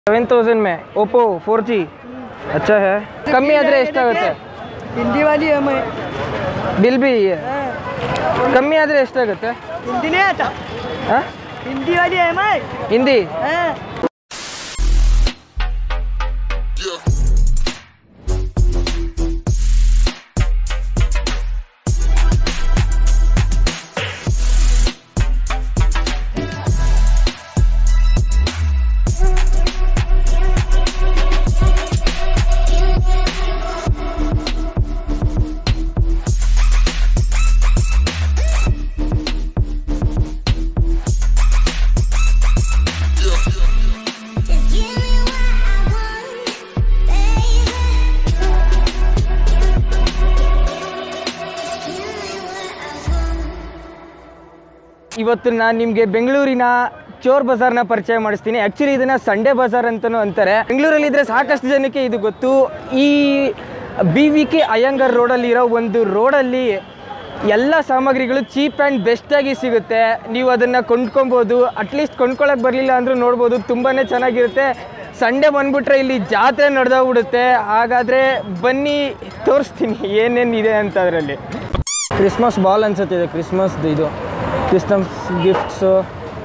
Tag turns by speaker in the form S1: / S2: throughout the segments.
S1: Seven thousand ಮೇ Oppo four G अच्छा है ಕಮ್ಮಿ ಆದರೆ ಎಷ್ಟಾಗುತ್ತೆ
S2: हिंदी वाली है मैं
S1: ಬಿಲ್ ಬಿ ಕಮ್ಮಿ ಆದರೆ ಎಷ್ಟಾಗುತ್ತೆ
S2: हिंदी नहीं आता
S1: ಹಾಂ
S2: हिंदी वाली है मैं
S1: ಹಿಂದಿ
S2: हाँ।
S3: Just give me what I want, baby. Just give me what I want.
S1: ಇವತ್ತು ನಾನು ನಿಮಗೆ ಬೆಂಗಳೂರಿನ ಚೋರ್ ಬಜಾರ್ನ ಪರಿಚಯ ಮಾಡಿಸ್ತೀನಿ ಆ್ಯಕ್ಚುಲಿ ಇದನ್ನು ಸಂಡೇ ಬಜಾರ್ ಅಂತಲೂ ಅಂತಾರೆ ಬೆಂಗಳೂರಲ್ಲಿ ಇದ್ರೆ ಸಾಕಷ್ಟು ಜನಕ್ಕೆ ಇದು ಗೊತ್ತು ಈ ಬಿ ವಿ ಕೆ ಅಯ್ಯಂಗಾರ್ ರೋಡಲ್ಲಿರೋ ಒಂದು ರೋಡಲ್ಲಿ ಎಲ್ಲ ಸಾಮಗ್ರಿಗಳು ಚೀಪ್ ಆ್ಯಂಡ್ ಬೆಸ್ಟಾಗಿ ಸಿಗುತ್ತೆ ನೀವು ಅದನ್ನು ಕೊಂಡ್ಕೊಬೋದು ಅಟ್ಲೀಸ್ಟ್ ಕೊಂಡ್ಕೊಳಕ್ಕೆ ಬರಲಿಲ್ಲ ಅಂದರೂ ನೋಡ್ಬೋದು ತುಂಬಾ ಚೆನ್ನಾಗಿರುತ್ತೆ ಸಂಡೇ ಬಂದ್ಬಿಟ್ರೆ ಇಲ್ಲಿ ಜಾತ್ರೆ ನಡೆದೋಗ್ಬಿಡುತ್ತೆ ಹಾಗಾದರೆ ಬನ್ನಿ ತೋರಿಸ್ತೀನಿ ಏನೇನಿದೆ ಅಂತ ಅದರಲ್ಲಿ ಕ್ರಿಸ್ಮಸ್ ಬಾಲ್ ಅನ್ಸುತ್ತೆ ಇದು ಕ್ರಿಸ್ಮಸ್ದು ಇದು Christmas gifts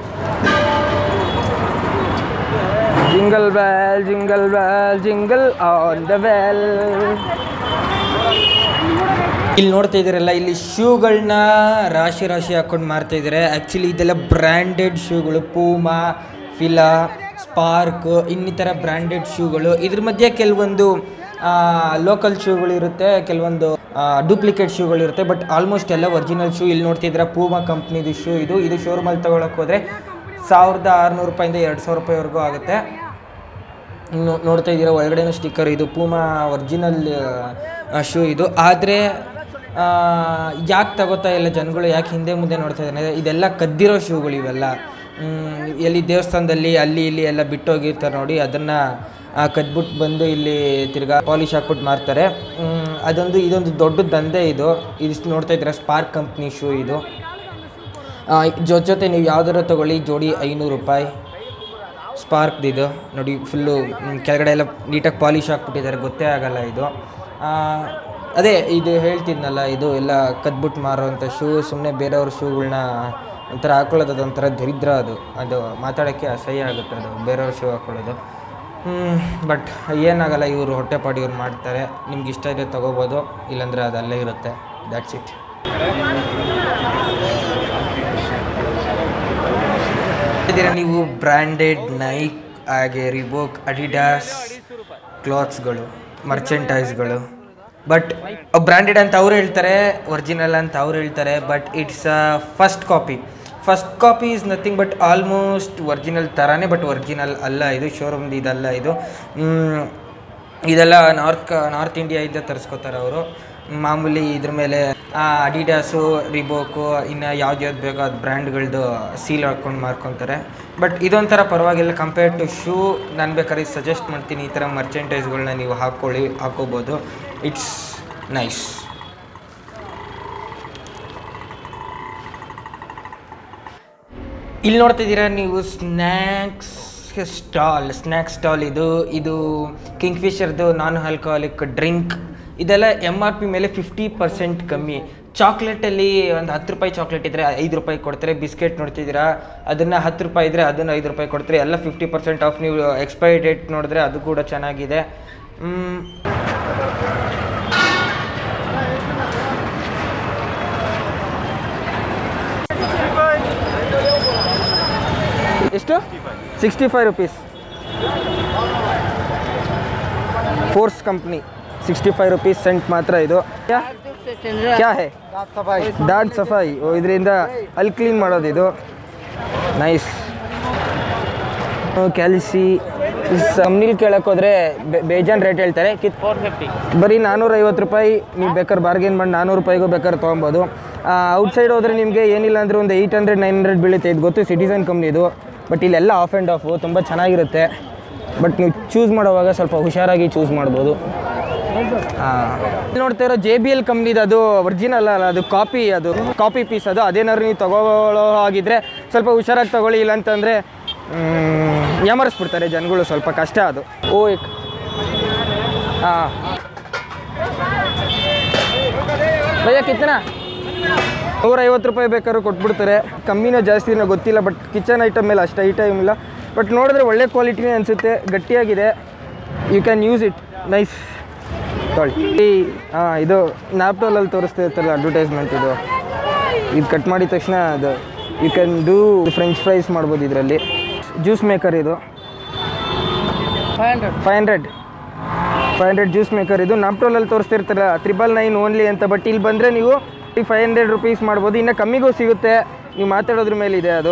S1: jingle bell jingle bell jingle all the way ಇಲ್ಲಿ ನೋಡ್ತಾ ಇದ್ದೀರಲ್ಲ ಇಲ್ಲಿ ಶೂಗಳನ್ನ ರಾಶಿ ರಾಶಿ ಹಾಕೊಂಡು ಮಾರ್ತಾ ಇದ್ದಾರೆ ಆ್ಯಕ್ಚುಲಿ ಇದೆಲ್ಲ ಬ್ರ್ಯಾಂಡೆಡ್ ಶೂಗಳು ಪೂಮಾ ಫಿಲಾ ಸ್ಪಾರ್ಕ್ ಇನ್ನಿತರ ಬ್ರ್ಯಾಂಡೆಡ್ ಶೂಗಳು ಇದ್ರ ಮಧ್ಯೆ ಕೆಲವೊಂದು ಲೋಕಲ್ ಶೂಗಳು ಇರುತ್ತೆ ಕೆಲವೊಂದು ಡೂಪ್ಲಿಕೇಟ್ ಶೂಗಳು ಇರುತ್ತೆ ಬಟ್ ಆಲ್ಮೋಸ್ಟ್ ಎಲ್ಲ ಒರಿಜಿನಲ್ ಶೂ ಇಲ್ಲಿ ನೋಡ್ತಿದ್ರೆ ಪೂಮಾ ಕಂಪ್ನಿದು ಶೂ ಇದು ಇದು ಶೋರೂಮಲ್ಲಿ ತೊಗೊಳಕ್ಕೆ ಹೋದರೆ ಸಾವಿರದ ಆರುನೂರು ರೂಪಾಯಿಂದ ಎರಡು ಸಾವಿರ ರೂಪಾಯಿವರೆಗೂ ಆಗುತ್ತೆ ಇನ್ನು ನೋಡ್ತಾ ಇದ್ದೀರಾ ಒಳಗಡೆನೂ ಸ್ಟಿಕ್ಕರ್ ಇದು ಪೂಮಾ ಒರಿಜಿನಲ್ ಶೂ ಇದು ಆದರೆ ಯಾಕೆ ತಗೋತಾ ಇಲ್ಲ ಜನಗಳು ಯಾಕೆ ಹಿಂದೆ ಮುಂದೆ ನೋಡ್ತಾ ಇದ್ದಾರೆ ಇದೆಲ್ಲ ಕದ್ದಿರೋ ಶೂಗಳು ಇವೆಲ್ಲ ಮ್, ಎಲ್ಲಿ ದೇವಸ್ಥಾನದಲ್ಲಿ ಅಲ್ಲಿ ಇಲ್ಲಿ ಎಲ್ಲ ಬಿಟ್ಟೋಗಿರ್ತಾರೆ ನೋಡಿ ಅದನ್ನು ಕದ್ಬಿಟ್ಟು ಬಂದು ಇಲ್ಲಿ ತಿರ್ಗಾ ಪಾಲಿಶ್ ಹಾಕ್ಬಿಟ್ಟು ಮಾರ್ತಾರೆ ಮ್, ಅದೊಂದು ಇದೊಂದು ದೊಡ್ಡ ದಂಧೆ ಇದು ಇದು ನೋಡ್ತಾ ಇದ್ದೀರಾ ಸ್ಪಾರ್ಕ್ ಕಂಪ್ನಿ ಶೂ ಇದು ಜೊತೆ ಜೊತೆ ನೀವು ಯಾವ್ದಾರ ತೊಗೊಳ್ಳಿ ಜೋಡಿ ಐನೂರು ರೂಪಾಯಿ ಸ್ಪಾರ್ಕ್ದಿದು ನೋಡಿ ಫುಲ್ಲು ಕೆಳಗಡೆ ಎಲ್ಲ ನೀಟಾಗಿ ಪಾಲಿಶ್ ಹಾಕ್ಬಿಟ್ಟಿದ್ದಾರೆ ಗೊತ್ತೇ ಆಗಲ್ಲ ಇದು ಆ, ಅದೇ ಇದು ಹೇಳ್ತಿದ್ನಲ್ಲ ಇದು ಎಲ್ಲ ಕದ್ಬಿಟ್ಟು ಮಾರೋವಂಥ ಶೂ ಸುಮ್ಮನೆ ಬೇರೆಯವ್ರ ಶೂಗಳ್ನ ಒಂಥರ ಹಾಕೊಳ್ಳೋದು ಅದೊಂಥರ ದರಿದ್ರ ಅದು ಅದು ಮಾತಾಡೋಕ್ಕೆ ಅಸಹ್ಯ ಆಗುತ್ತೆ ಅದು ಬೇರೆಯವ್ರ ಶೂ ಹಾಕ್ಕೊಳ್ಳೋದು ಬಟ್ ಏನಾಗಲ್ಲ ಇವರು ಹೊಟ್ಟೆಪಾಡಿ ಇವ್ರು ಮಾಡ್ತಾರೆ ನಿಮ್ಗೆ ಇಷ್ಟ ಇದೆ ತೊಗೋಬೋದು ಇಲ್ಲಾಂದರೆ ಅದು ಅಲ್ಲೇ ಇರುತ್ತೆ ದ್ಯಾಟ್ಸ್ ಇಟ್ ಇದ್ದೀರಾ ನೀವು ಬ್ರ್ಯಾಂಡೆಡ್ ನೈಕ್ ಹಾಗೆ ರಿಬೋಕ್ ಅಡಿಡಾಸ್ ಕ್ಲಾತ್ಸ್ಗಳು ಮರ್ಚೆಂಟೈಸ್ಗಳು ಬಟ್ ಬ್ರ್ಯಾಂಡೆಡ್ ಅಂತ ಅವ್ರು ಹೇಳ್ತಾರೆ ಒರಿಜಿನಲ್ ಅಂತ ಅವ್ರು ಹೇಳ್ತಾರೆ but it's a first copy first copy is nothing but almost original ಥರನೇ ಬಟ್ ಒರಿಜಿನಲ್ ಅಲ್ಲ ಇದು ಶೋರೂಮ್ದು ಇದಲ್ಲ ಇದು ಮ್, ಇದೆಲ್ಲ ನಾರ್ತ್ ನಾರ್ತ್ ಇಂಡಿಯಾಯಿಂದ ತರಿಸ್ಕೋತಾರೆ ಅವರು ಮಾಮೂಲಿ ಇದ್ರ ಮೇಲೆ ಅಡಿಡಾಸು ರಿಬೋಕು ಇನ್ನು ಯಾವ್ದು ಯಾವ್ದು ಬೇಕೋ ಅದು ಬ್ರ್ಯಾಂಡ್ಗಳದ್ದು ಸೀಲ್ ಹಾಕ್ಕೊಂಡು ಮಾರ್ಕೊತಾರೆ ಬಟ್ ಇದೊಂಥರ ಪರವಾಗಿಲ್ಲ ಕಂಪೇರ್ ಟು ಶೂ ನಾನು ಬೇಕಾದ್ರೆ ಸಜೆಸ್ಟ್ ಮಾಡ್ತೀನಿ ಈ ಥರ ಮರ್ಚೆಂಟೈಸ್ಗಳನ್ನ ನೀವು ಹಾಕ್ಕೊಳ್ಳಿ ಹಾಕೋಬೋದು ಇಟ್ಸ್ ನೈಸ್ ಇಲ್ಲಿ ನೋಡ್ತಾ ಇದ್ದೀರಾ ನೀವು ಸ್ನ್ಯಾಕ್ಸ್ ಸ್ಟಾಲ್ ಸ್ನ್ಯಾಕ್ಸ್ ಸ್ಟಾಲ್ ಇದು ಇದು ಕಿಂಗ್ ಫಿಶರ್ದು ನಾನ್ ಆಲ್ಕೋಹಾಲಿಕ್ ಡ್ರಿಂಕ್ ಇದೆಲ್ಲ ಎಮ್ ಆರ್ ಪಿ ಮೇಲೆ ಫಿಫ್ಟಿ ಪರ್ಸೆಂಟ್ ಕಮ್ಮಿ ಚಾಕ್ಲೇಟಲ್ಲಿ ಒಂದು ಹತ್ತು ರೂಪಾಯಿ ಚಾಕ್ಲೇಟ್ ಇದ್ದರೆ ಐದು ರೂಪಾಯಿ ಕೊಡ್ತಾರೆ ಬಿಸ್ಕೆಟ್ ನೋಡ್ತಿದ್ದೀರಾ ಅದನ್ನು ಹತ್ತು ರೂಪಾಯಿ ಇದ್ದರೆ ಅದನ್ನು ಐದು ರೂಪಾಯಿ ಕೊಡ್ತಾರೆ ಎಲ್ಲ ಫಿಫ್ಟಿ ಪರ್ಸೆಂಟ್ ಆಫ್ ನೀವು ಎಕ್ಸ್ಪೈರಿ ಡೇಟ್ ನೋಡಿದ್ರೆ ಅದು ಕೂಡ ಚೆನ್ನಾಗಿದೆ ಮ್, ಎಷ್ಟು sixty five rupees Force company sixty five rupees scent ಮಾತ್ರ ಇದು ಕ್ಯಾ ಕ್ಯಾ ಹೇ ದಾಟ್ ಸಫಾಯಿ ಓ ಇದರಿಂದ ಅಲ್ಲಿ ಕ್ಲೀನ್ ಮಾಡೋದು ಇದು ನೈಸ್ ಕ್ಯಾಲ್ಸಿ ಕಂಪ್ನಿಲಿ ಕೇಳಕ್ಕೆ ಹೋದ್ರೆ ಬೇಜಾನ್ ರೇಟ್ ಹೇಳ್ತಾರೆ ಕಿತ್ ಫೋರ್ ಫಿಫ್ಟಿ ಬರೀ ನಾನ್ನೂರೈವತ್ತು ರೂಪಾಯಿ ನೀವು ಬೇಕಾದ್ರೆ ಬಾರ್ಗೇನ್ ಮಾಡಿ ನಾನ್ನೂರು ರೂಪಾಯಿಗೂ ಬೇಕಾದ್ರೆ ತೊಗೊಬೋದು ಔಟ್ಸೈಡ್ ಹೋದ್ರೆ ನಿಮಗೆ ಏನಿಲ್ಲ ಅಂದರೆ ಒಂದು ಏಯ್ಟ್ ಹಂಡ್ರೆಡ್ ನೈನ್ ಹಂಡ್ರೆಡ್ ಬೀಳುತ್ತೆ ಇದು ಗೊತ್ತು ಸಿಟಿಸನ್ ಕಂಪ್ನಿದು ಬಟ್ ಇಲ್ಲೆಲ್ಲ ಆಫ್ ಆ್ಯಂಡ್ ಆಫು ತುಂಬ ಚೆನ್ನಾಗಿರುತ್ತೆ ಬಟ್ ನೀವು ಚೂಸ್ ಮಾಡೋವಾಗ ಸ್ವಲ್ಪ ಹುಷಾರಾಗಿ ಚೂಸ್ ಮಾಡ್ಬೋದು ಇಲ್ಲಿ ನೋಡ್ತಾ ಇರೋ ಜೆ ಬಿ ಎಲ್ ಕಂಪ್ನಿದು ಅದು ಒರಿಜಿನಲ್ ಅಲ್ಲ ಅದು ಕಾಪಿ ಅದು ಕಾಪಿ ಪೀಸ್ ಅದು ಅದೇನಾದ್ರು ನೀವು ತಗೊಳ್ಳೋ ಆಗಿದ್ರೆ ಸ್ವಲ್ಪ ಹುಷಾರಾಗಿ ತಗೊಳ್ಳಿ ಇಲ್ಲ ಅಂತಂದರೆ ಯಾಮರಿಸ್ಬಿಡ್ತಾರೆ ಜನಗಳು ಸ್ವಲ್ಪ ಕಷ್ಟ ಅದು ಓ ಹಾಂ ಭಯ್ಯ ಕಿತ್ತನ ನೂರೈವತ್ತು ರೂಪಾಯಿ ಬೇಕಾದ್ರೂ ಕೊಟ್ಬಿಡ್ತಾರೆ ಕಮ್ಮಿನೋ ಜಾಸ್ತಿನೋ ಗೊತ್ತಿಲ್ಲ ಬಟ್ ಕಿಚನ್ ಐಟಮ್ ಮೇಲೆ ಅಷ್ಟು ಐಟಮ್ ಇಲ್ಲ ಬಟ್ ನೋಡಿದ್ರೆ ಒಳ್ಳೆ ಕ್ವಾಲಿಟಿನೇ ಅನಿಸುತ್ತೆ ಗಟ್ಟಿಯಾಗಿದೆ you can use it nice ತೊಳಿ ಈ ಹಾಂ ಇದು ನ್ಯಾಪ್ಟೋಲಲ್ಲಿ ತೋರಿಸ್ತಾ ಇರ್ತಾರಲ್ಲ ಅಡ್ವರ್ಟೈಸ್ಮೆಂಟ್ ಇದು ಇದು ಕಟ್ ಮಾಡಿದ ತಕ್ಷಣ ಅದು you can do French fries ಮಾಡ್ಬೋದು ಇದರಲ್ಲಿ ಜ್ಯೂಸ್ ಮೇಕರ್ ಇದು
S2: five hundred
S1: five hundred five hundred juice maker ಇದು ನಾಪ್ಟೋಲಲ್ಲಿ ತೋರಿಸ್ತಿರ್ತಾರೆ ತ್ರಿಬಲ್ ನೈನ್ ಓನ್ಲಿ ಅಂತ ಬಟ್ ಇಲ್ಲಿ ಬಂದರೆ ನೀವು ಫೈವ್ ಹಂಡ್ರೆಡ್ ರುಪೀಸ್ ಮಾಡ್ಬೋದು ಇನ್ನು ಕಮ್ಮಿಗೂ ಸಿಗುತ್ತೆ ನೀವು ಮಾತಾಡೋದ್ರ ಮೇಲೆ ಇದೆ ಅದು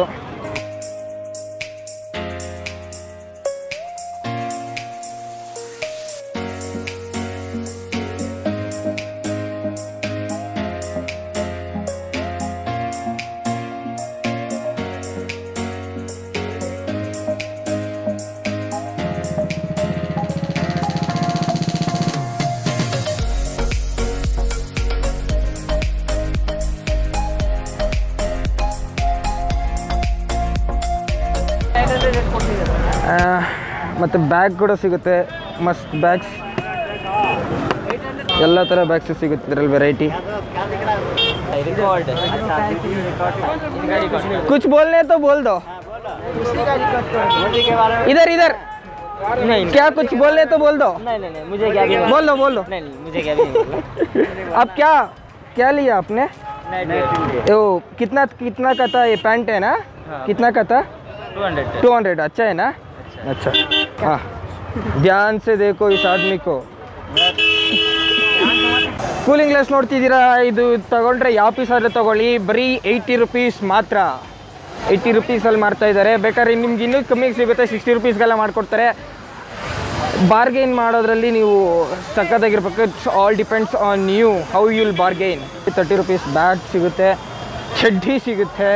S1: ಆ, ಮತ್ತು ಬ್ಯಾಗ್ ಕೂಡ ಸಿಗುತ್ತೆ ಮಸ್ತ್ ಬ್ಯಾಗ್ಸ್ ಎಲ್ಲ ಥರ ಬ್ಯಾಗ್ಸ್ ಸಿಗುತ್ತೆ ಇದರಲ್ಲಿ ವೆರೈಟಿ कुछ बोलने हैं तो बोल दो इधर इधर क्या कुछ बोलने हैं तो बोल दो
S4: नहीं नहीं नहीं मुझे क्या भी
S1: बोल दो बोल दो
S4: नहीं नहीं मुझे क्या भी नहीं
S1: अब क्या क्या लिया आपने ओ कितना कितना का था ये पैंट है ना कितना का था
S4: टू हंड्रेड
S1: टू हंड्रेड अच्छा है ना अच्छा हाँ ध्यान से देखो इस आदमी को ಕೂಲಿಂಗ್ ಗ್ಲಾಸ್ ನೋಡ್ತಿದ್ದೀರಾ ಇದು ತಗೊಂಡ್ರೆ ಯಾವ ಪೀಸ್ ಆದರೂ ತಗೊಳ್ಳಿ ಬರೀ ಏಯ್ಟಿ ರುಪೀಸ್ ಮಾತ್ರ ಏಯ್ಟಿ ರುಪೀಸಲ್ಲಿ ಮಾಡ್ತಾ ಇದ್ದಾರೆ ಬೇಕಾದ್ರೆ ನಿಮ್ಗೆ ಇನ್ನೂ ಕಮ್ಮಿಗೆ ಸಿಗುತ್ತೆ ಸಿಕ್ಸ್ಟಿ ರುಪೀಸ್ಗೆಲ್ಲ ಮಾಡಿಕೊಡ್ತಾರೆ ಬಾರ್ಗೇನ್ ಮಾಡೋದ್ರಲ್ಲಿ ನೀವು ಸಕ್ಕತ್ತಾಗಿರ್ಬೇಕು it's all depends on you how you'll bargain thirty rupees bat ಸಿಗುತ್ತೆ ಚಡ್ಡಿ ಸಿಗುತ್ತೆ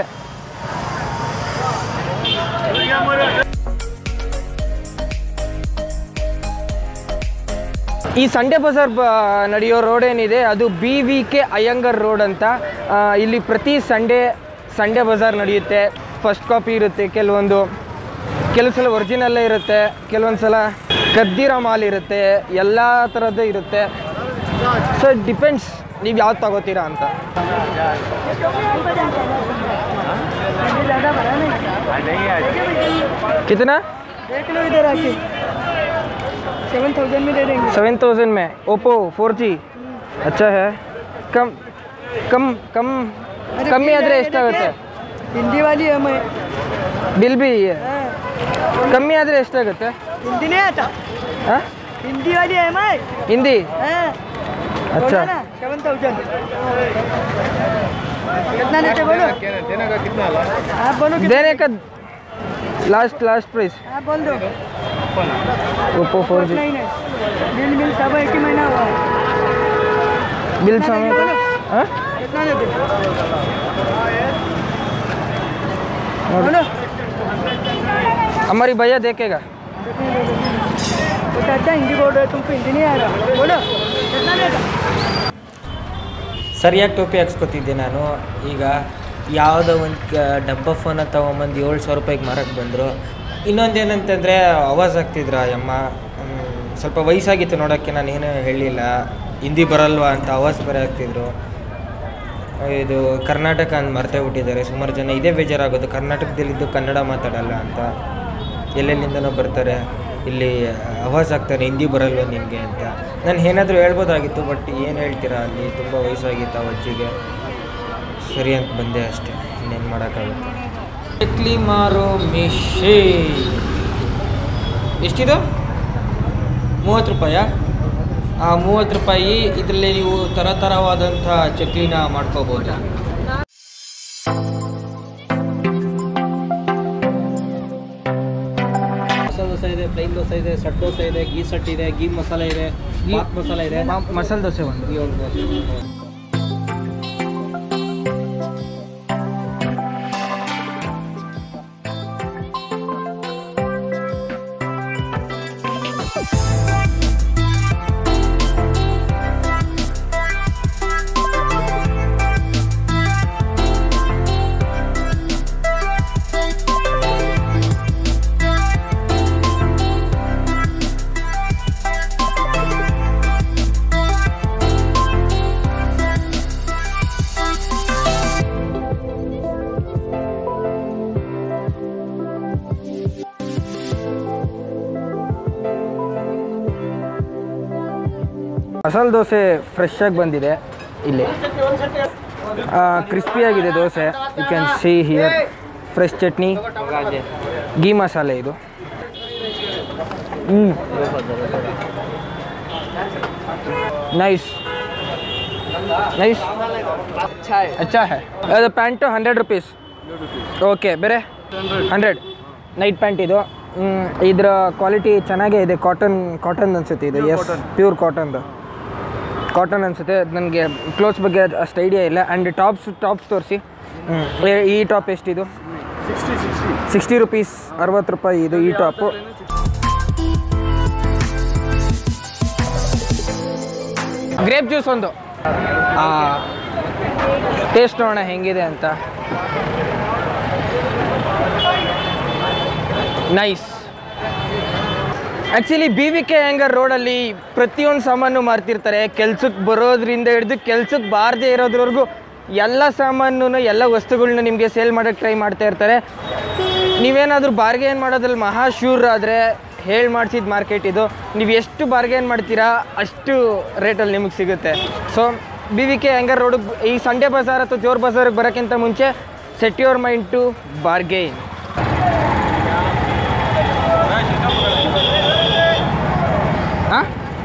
S1: ಈ ಸಂಡೇ ಬಜಾರ್ ಬ ನಡೆಯೋ ರೋಡ್ ಏನಿದೆ ಅದು B V K Iyengar road ಅಂತ ಆ, ಇಲ್ಲಿ ಪ್ರತಿ ಸಂಡೇ ಸಂಡೇ ಬಜಾರ್ ನಡೆಯುತ್ತೆ ಫಸ್ಟ್ ಕಾಪಿ ಇರುತ್ತೆ ಕೆಲವೊಂದು ಕೆಲವು ಸಲ ಒರಿಜಿನಲ್ಲೇ ಇರುತ್ತೆ ಕೆಲವೊಂದು ಸಲ ಕದ್ದಿರೋ ಮಾಲ್ ಇರುತ್ತೆ ಎಲ್ಲ ಥರದ್ದು ಇರುತ್ತೆ ಸೊ ಡಿಪೆಂಡ್ಸ್ ನೀವು ಯಾವ್ದು ತಗೋತೀರಾ ಅಂತ
S2: ज़्यादा भरा नहीं
S1: ಕಿತನಾ
S2: देख लो इधर आके सेवन थाउजेंड में दे देंगे
S1: सेवन थाउजेंड में ओप्पो फोर जी अच्छा है कम कम कम ಕಮ್ಮಿ ಆದರೆ ಎಷ್ಟಾಗುತ್ತೆ
S2: हिंदी वाली है मैं
S1: ಬಿಲ್ ಬಿ
S2: हाँ,
S1: ಕಮ್ಮಿ ಆದರೆ ಎಷ್ಟಾಗುತ್ತೆ
S2: हिंदी नहीं आता
S1: ಹಾಂ
S2: हिंदी वाली है मैं
S1: ಹಿಂದಿ
S2: हाँ,
S1: अच्छा
S2: बोलो ना सेवन थाउजेंड कितना लेते बोलो आप बोलो कितना
S1: देने का लास्ट लास्ट प्राइस
S2: आप बोल दो
S1: ओप्पो फोर जी
S2: नहीं नहीं बिल बिल सब एक ही महीना हुआ है
S1: बिल
S2: कितना
S1: समय
S2: देंगे बोलो?
S1: हाँ
S2: कितना लेते बोलो
S1: हमारी भैया देखेगा
S2: तो चाचा हिंदी बोल रहे हो, तुमको हिंदी नहीं आ रहा बोलो कितना लेगा
S1: ಸರಿಯಾಗಿ ಟೋಪಿ ಹಾಕ್ಸ್ಕೊತಿದ್ದೆ ನಾನು ಈಗ ಯಾವುದೋ ಒಂದು ಡಬ್ಬ ಫೋನ ತೊಗೊಂಬಂದು ಏಳು ಸಾವಿರ ರೂಪಾಯಿಗೆ ಮಾರಕ್ಕೆ ಬಂದರು ಇನ್ನೊಂದೇನಂತಂದರೆ ಅವಾಜ್ ಆಗ್ತಿದ್ರ ಅಮ್ಮ ಸ್ವಲ್ಪ ವಯಸ್ಸಾಗಿತ್ತು ನೋಡೋಕ್ಕೆ ನಾನು ಏನೂ ಹೇಳಲಿಲ್ಲ ಹಿಂದಿ ಬರಲ್ವಾ ಅಂತ ಅವಾಜ್ ಬೇರೆ ಆಗ್ತಿದ್ರು ಇದು ಕರ್ನಾಟಕ ಅಂತ ಮರ್ತೇ ಬಿಟ್ಟಿದ್ದಾರೆ ಸುಮಾರು ಜನ ಇದೇ ಬೇಜಾರಾಗೋದು ಕರ್ನಾಟಕದಲ್ಲಿದ್ದು ಕನ್ನಡ ಮಾತಾಡಲ್ಲ ಅಂತ ಎಲ್ಲೆಲ್ಲಿಂದನೋ ಬರ್ತಾರೆ ಇಲ್ಲಿ ಅವಾಜ್ ಆಗ್ತಾರೆ ಹಿಂದಿ ಬರಲ್ವ ನಿನಗೆ ಅಂತ ನಾನು ಏನಾದರೂ ಹೇಳ್ಬೋದಾಗಿತ್ತು ಬಟ್ ಏನು ಹೇಳ್ತೀರಾ ಅಲ್ಲಿ ತುಂಬ ವಯಸ್ಸಾಗಿತ್ತು ಆ ಅಜ್ಜಿಗೆ ಸರಿ ಅಂತ ಬಂದೆ ಅಷ್ಟೇ ಇನ್ನೇನು ಮಾಡೋಕ್ಕಾಗುತ್ತೆ ಚಕ್ಲಿ ಮಾರೋ ಮಿಶೇ ಎಷ್ಟಿದು ಮೂವತ್ತು ರೂಪಾಯಾ ಆ ಮೂವತ್ತು ರೂಪಾಯಿ ಇದರಲ್ಲಿ ನೀವು ಥರ ಥರವಾದಂಥ ಚಕ್ಲಿನ ಮಾಡ್ಕೋಬೋದು
S4: ಮಸಾಲೆ ದೋಸೆ ಇದೆ ಪ್ಲೈನ್ ದೋಸೆ ಇದೆ ಸಟ್ ದೋಸೆ ಇದೆ ಗೀ ಸಟ್ ಇದೆ ಗೀ ಮಸಾಲೆ ಇದೆ ಬಾತ್ ಮಸಾಲೆ ಇದೆ
S1: ಮಸಾಲೆ ದೋಸೆ ಒಂದು
S4: ಈ ಒಂದು ದೋಸೆ.
S1: ಮಸಾಲೆ ದೋಸೆ ಫ್ರೆಶ್ ಆಗಿ ಬಂದಿದೆ ಇಲ್ಲಿ ಕ್ರಿಸ್ಪಿಯಾಗಿದೆ dosa you can see here fresh chutney ghee masala ಇದು ಹ್ಞೂ ನೈಸ್ ನೈಸ್ ಅಚ್ಚಾ ಹೈ ಅದು ಪ್ಯಾಂಟು ಹಂಡ್ರೆಡ್ ರುಪೀಸ್ ಓಕೆ ಬೇರೆ ಹಂಡ್ರೆಡ್ ನೈಟ್ ಪ್ಯಾಂಟ್ ಇದು ಹ್ಮ್, ಇದರ ಕ್ವಾಲಿಟಿ ಚೆನ್ನಾಗೇ ಇದೆ ಕಾಟನ್ ಕಾಟನ್ ಅನ್ಸುತ್ತೆ ಇದು ಎಸ್ ಪ್ಯೂರ್ ಕಾಟನ್ದು ಕಾಟನ್ ಅನ್ಸುತ್ತೆ ನನಗೆ ಕ್ಲೋತ್ಸ್ ಬಗ್ಗೆ ಅಷ್ಟು ಐಡಿಯಾ ಇಲ್ಲ ಆ್ಯಂಡ್ ಟಾಪ್ಸ್ ಟಾಪ್ಸ್ ತೋರಿಸಿ ಈ ಟಾಪ್ ಎಷ್ಟಿದು ಸಿಕ್ಸ್ಟಿ ರುಪೀಸ್ ಅರವತ್ತು ರೂಪಾಯಿ ಇದು ಈ ಟಾಪು ಗ್ರೇಪ್ ಜ್ಯೂಸ್ ಒಂದು ಟೇಸ್ಟ್ ನೋಡೋಣ ಹೆಂಗಿದೆ ಅಂತ nice actually B V K Iyengar ರೋಡಲ್ಲಿ ಪ್ರತಿಯೊಂದು ಸಾಮಾನು ಮಾರ್ತಿರ್ತಾರೆ ಕೆಲ್ಸಕ್ಕೆ ಬರೋದ್ರಿಂದ ಹಿಡಿದು ಕೆಲ್ಸಕ್ಕೆ ಬಾರದೇ ಇರೋದ್ರವರೆಗೂ ಎಲ್ಲ ಸಾಮಾನು ಎಲ್ಲ ವಸ್ತುಗಳ್ನ ನಿಮಗೆ ಸೇಲ್ ಮಾಡೋಕ್ಕೆ ಟ್ರೈ ಮಾಡ್ತಾ ಇರ್ತಾರೆ ನೀವೇನಾದರೂ ಬಾರ್ಗೇನ್ ಮಾಡೋದ್ರಲ್ಲಿ ಮಹಾ ಶೂರ್ ಆದರೆ ಹೇಳಿ ಮಾಡಿಸಿದ ಮಾರ್ಕೆಟ್ ಇದು ನೀವು ಎಷ್ಟು ಬಾರ್ಗೇನ್ ಮಾಡ್ತೀರಾ ಅಷ್ಟು ರೇಟಲ್ಲಿ ನಿಮಗೆ ಸಿಗುತ್ತೆ so B V K Iyengar road ಈ ಸಂಡೇ ಬಜಾರ್ ಅಥವಾ ಜೋರ್ ಬಜಾರಿಗೆ ಬರೋಕ್ಕಿಂತ ಮುಂಚೆ set your mind to bargain ಹಾಂ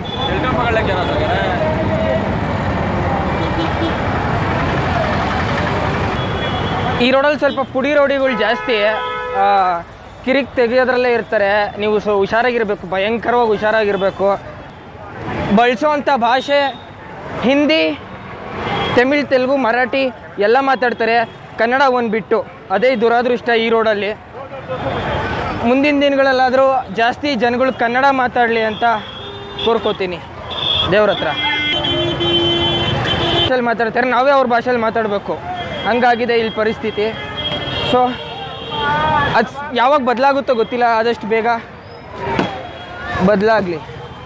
S1: ಈ ರೋಡಲ್ಲಿ ಸ್ವಲ್ಪ ಪುಡಿ ರೋಡಿಗಳು ಜಾಸ್ತಿ ಆ, ಕಿರಿಕ್ ತೆಗೆಯೋದ್ರಲ್ಲೇ ಇರ್ತಾರೆ ನೀವು ಸೊ ಹುಷಾರಾಗಿರಬೇಕು ಭಯಂಕರವಾಗಿ ಹುಷಾರಾಗಿರಬೇಕು ಬಳಸೋವಂಥ ಭಾಷೆ ಹಿಂದಿ ತಮಿಳ್ ತೆಲುಗು ಮರಾಠಿ ಎಲ್ಲ ಮಾತಾಡ್ತಾರೆ ಕನ್ನಡ ಒಂದು ಬಿಟ್ಟು ಅದೇ ದುರಾದೃಷ್ಟ ಈ ರೋಡಲ್ಲಿ ಮುಂದಿನ ದಿನಗಳಲ್ಲಾದರೂ ಜಾಸ್ತಿ ಜನಗಳು ಕನ್ನಡ ಮಾತಾಡಲಿ ಅಂತ ಕೋರ್ಕೋತೀನಿ ದೇವ್ರ ಹತ್ರ ಭಾಷೆಯಲ್ಲಿ ಮಾತಾಡ್ತಾರೆ ನಾವೇ ಅವ್ರ ಭಾಷೆಯಲ್ಲಿ ಮಾತಾಡಬೇಕು ಹಂಗಾಗಿದೆ ಇಲ್ಲಿ ಪರಿಸ್ಥಿತಿ ಸೊ ಅದು ಯಾವಾಗ ಬದಲಾಗುತ್ತೋ ಗೊತ್ತಿಲ್ಲ ಆದಷ್ಟು ಬೇಗ ಬದಲಾಗಲಿ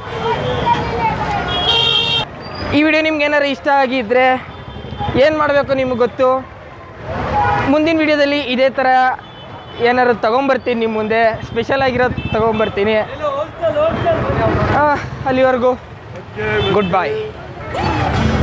S1: ಈ ವಿಡಿಯೋ ನಿಮ್ಗೆ ಏನಾರು ಇಷ್ಟ ಆಗಿದ್ದರೆ ಏನು ಮಾಡಬೇಕು ನಿಮ್ಗೆ ಗೊತ್ತು ಮುಂದಿನ ವಿಡಿಯೋದಲ್ಲಿ ಇದೇ ಥರ ಏನಾರು ತೊಗೊಂಬರ್ತೀನಿ ನಿಮ್ಮ ಮುಂದೆ ಸ್ಪೆಷಲ್ ಆಗಿರೋದು ತೊಗೊಂಬರ್ತೀನಿ ಆ, ಅಲ್ಲಿವರೆಗೂ ಗುಡ್ ಬಾಯ್